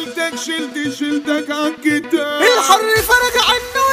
عيلتك شلت شلتك عالكتاب الحر فرج عنه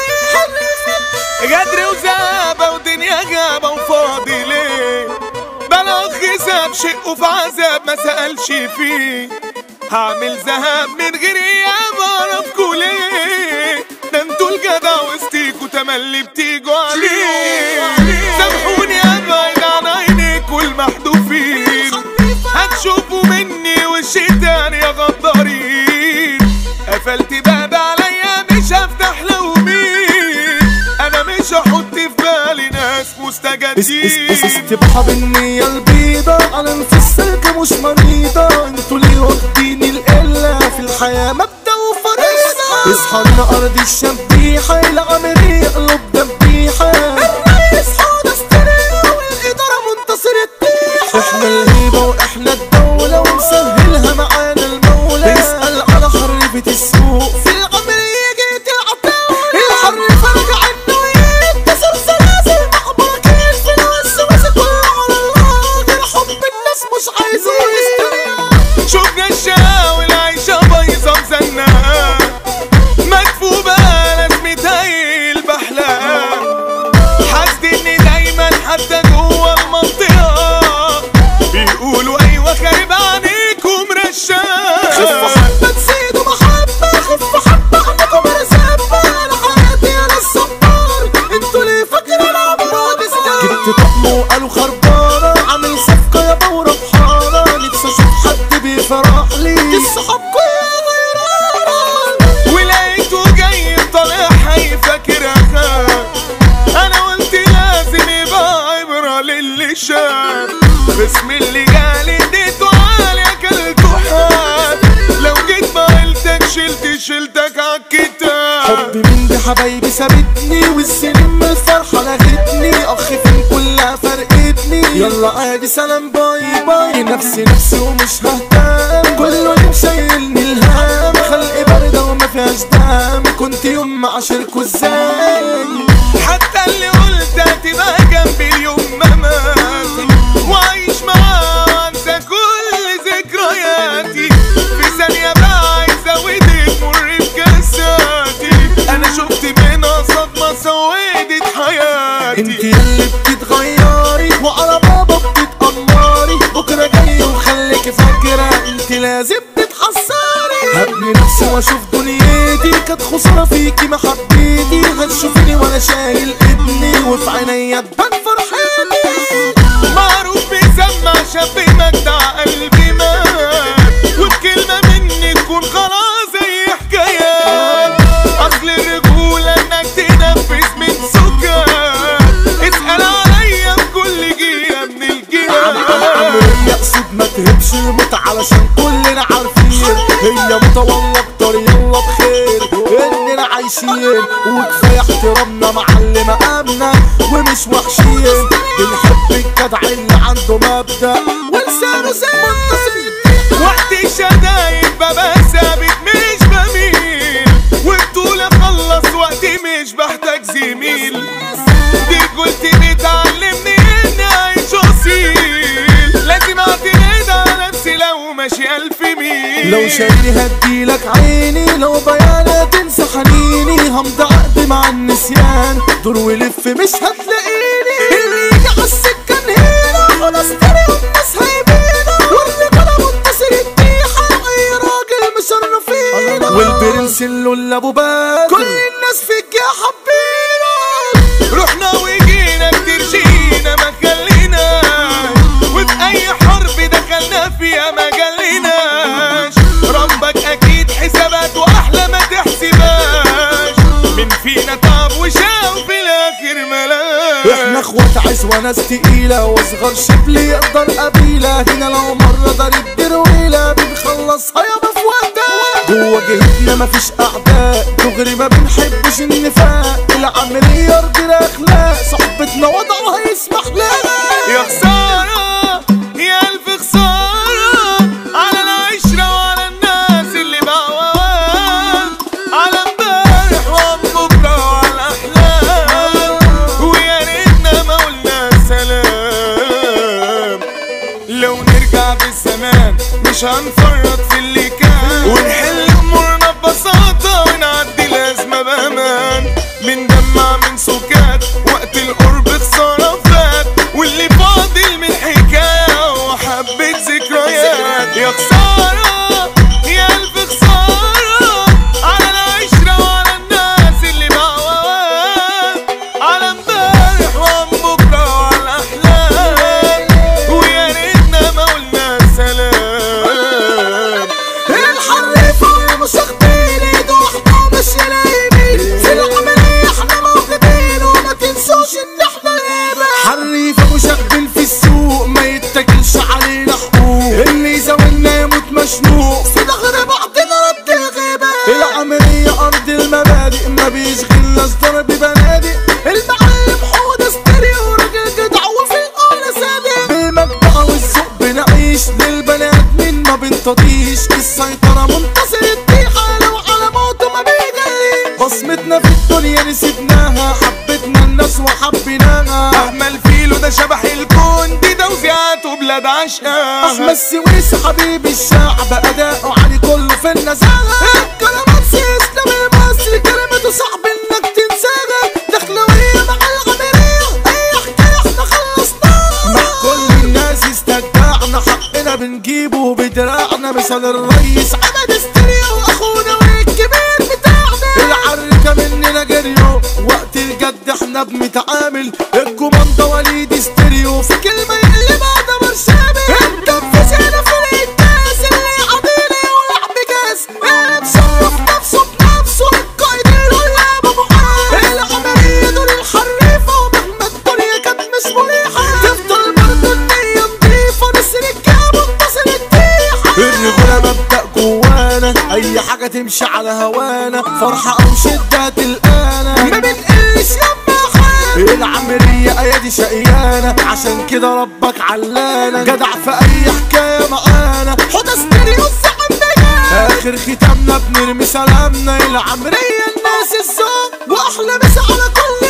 غدر وزابة ودنيا غابة وفاضي ليه بلا غزاب شقه في عذاب ما سألش فيه هعمل ذهب من غير ايام اعرفكوا ليه ده انتوا الجدع وسطيكوا تملي بتيجوا عليه سامحوني ابعد عن عينيكوا المحذوفين هتشوفوا مني وشي تاني يا غدارين قفلت باب عليا مش هفتح لو مين انا مش هحط في بالي ناس مستجدين استبحى بالنية البيضة على في السلك مش مريضة انتوا ليه واخدين القلة في الحياة مبدأ وفريضة اصحى لنا ارض الشبيحة العملية قلوب دبيحة الرئيس حوض استريا والإدارة منتصر التيحة احنا الهيبة واحنا الدولة ونسهلها معانا المولى اسأل على حريفة السوق في العملية جيت العتاولة الحر فرج عنه يتصل سلاسل محبركين في الوسوسة كله على الله غير حب الناس مش عايزين يستريحوا شفنا الشقاوة العيشة بايظة مزنقة مدفوبة لازمتها البحلام حاسد اني دايما حتى جوه المنطقة بيقولوا ايوه خارب عليكم خف رشاق حبة تزيدوا محبة خف حبة عنكم رزابة أنا حياتي أنا الصبار انتوا ليه فاكرين عمرو جبت طقم وقالوا خربانة عامل صفقة يا بورة بحارة نفسي أشوف حد بيفرح لي الصحاب يا غيرانة ولقيته جاي طالع حي فاكر اخاك انا قلت لازم يبقى عبرة للي شاف باسم اللي جالي اديته عالي اكلته حاد لو جيت بعيلتك شلت شلتك عالكتاب حبي من دي حبايبي سابتني والسنين من الفرحة لغتني أخ فين كلها فرقتني يلا عادي سلام باي باي نفسي نفسي ومش ههتم كله يوم شايلني الهم خلقي باردة وما فيهاش دم كنت يوم عاشركوا ازاي حتى اللي قلت هتبقى جنبي اليوم ما مات وعايش معاه وانسى كل ذكرياتي في ثانية بقى عايز اودك مر بكاساتي انا شفت منها صدمة سودت انت حياتي يلي بتتغيري وعلى بابا بتتأمري بكرة جاي وخليكي فاكرة انت لازم تتحسري هبني نفسي واشوف دنيتي كانت خسارة فيكي محبتي هتشوفيني وانا شايل ابني وفي عينيا تبان فرحتي معروف بيسمع شاب مجدع قلبي مات والكلمة مني تكون خلاص زي حكايات أصل الرجولة إنك تنفذ من سكات اسأل عليا بكل جهة من الجهات عمري يقصد ما تهبش الموت علشان كلنا عارفين هي متولى اكتر يلا بخير اننا عايشين وكفايه احترامنا معلم مقامنا ومش وحشين بنحب الجدع اللي عنده مبدأ ولسانه زي وقت الشدايد ببقى ثابت مش بميل وبطولة خلص وقتي مش بحتاج زميل دي قلت بتعلمني اني اعيش اصيل لازم اعتمد على نفسي لو ماشي الف ميل لو شايلي هديلك عيني لو بيانة تنسى حنيني همضي عقد مع النسيان دور ولف مش هتلاقيني اللي يجي عالسكة نهينا خلاص تاني الناس هيبينا واللي كده متصل الديحة اي راجل مشرفينا والبرنس اللي ابو بدر كل الناس فيك يا حبينا رحنا وجينا كتير جينا ما خليناش وفي اي حرب دخلنا فيها ما جليناش ربك اكيد حسابات واحلى ما تحسباش من فينا تعب وشاف في الاخر ملاش احنا اخوات عزوة ناس تقيلة واصغر شبل يقدر قبيلة هنا لو مرة ضرب درويلة بنخلصها يابا في وقتها جوه جهتنا مفيش اعداء دغري ما بنحبش النفاق العملية ارض الاخلاق صحبتنا وضعها يسمح لنا يا خسارة يا ألف خسارة على العشرة وعلى الناس اللي بعوان على امبارح وعن بكرة وعلى الأحلام ويا ريتنا ما قلنا سلام لو نرجع بالزمان مش هنفرط في اللي كان ونحل ببساطة ونعدي الأزمة بأمان بندمع من سكات وقت القرب خسارة فات واللي فاضل من حكاية هو حبة ذكريات يا خسارة يا ألف خسارة على العشرة وعلى الناس اللي معوات على امبارح وعن بكرة وعلى الأحلام ويا ريتنا ما قلنا سلام الحريفة مش واخدين ايده واحدة مش يمين في العملية احنا موجودين وما تنسوش ان احنا الهيبة حريفة مشغل في السوق ما يتاكلش علينا حقوق اللي يزاولنا يموت مشنوق في ظهر بعضنا رد الغيبة العملية ارض المبادئ ما بيشغلناش ضرب بنادق المعلم حوض ستيريو راجل جدع وفي القولة صادق بالمبدأ والذوق بنعيش للبنات من ما بنطضيش السيطرة منتصر الديحة لو على موته ما بيجري بصمتنا في الدنيا نسيبناها حبتنا الناس وحبيناها أحمل فيلو ده شبح الكون دي توزيعاته بلاد عشقها احمد سويس حبيب الشعب اداؤه علي كله في النزاهه الكلمات اسلام المصري كلمته صعب انك تنساها دخلويه مع العمليه اي حكايه احنا خلصناها مع كل الناس استجدعنا حقنا بنجيبه بدراعنا مثال الريس عمد استريو اخونا والكبير بتاعنا العركه مننا جريو وقت الجد احنا بنتعامل الكوماندا وليد استريو في كلمه يقلبها دمر شامل انت بتسأل في الناس اللي عادينا يولع بجاز اللي مشرف نفسه بنفسه القائد الغلاب ابو عاد العمليه دول الحريفه ومهما الدنيا كانت مش مريحه تفضل برضه النيه نضيفه نسر الكاب وانتصر التيحه الرجوله مبدأ جوانا اي حاجه تمشي على هوانا فرحه او شده تلقانا ما بنقلش لما حال العمرية ايادي شقيانة عشان كده ربك علانا جدع في اي حكاية معانا حط استريو الزعم بيان اخر ختامنا بنرمي سلامنا العمرية الناس الذوق واحلى مسا على كل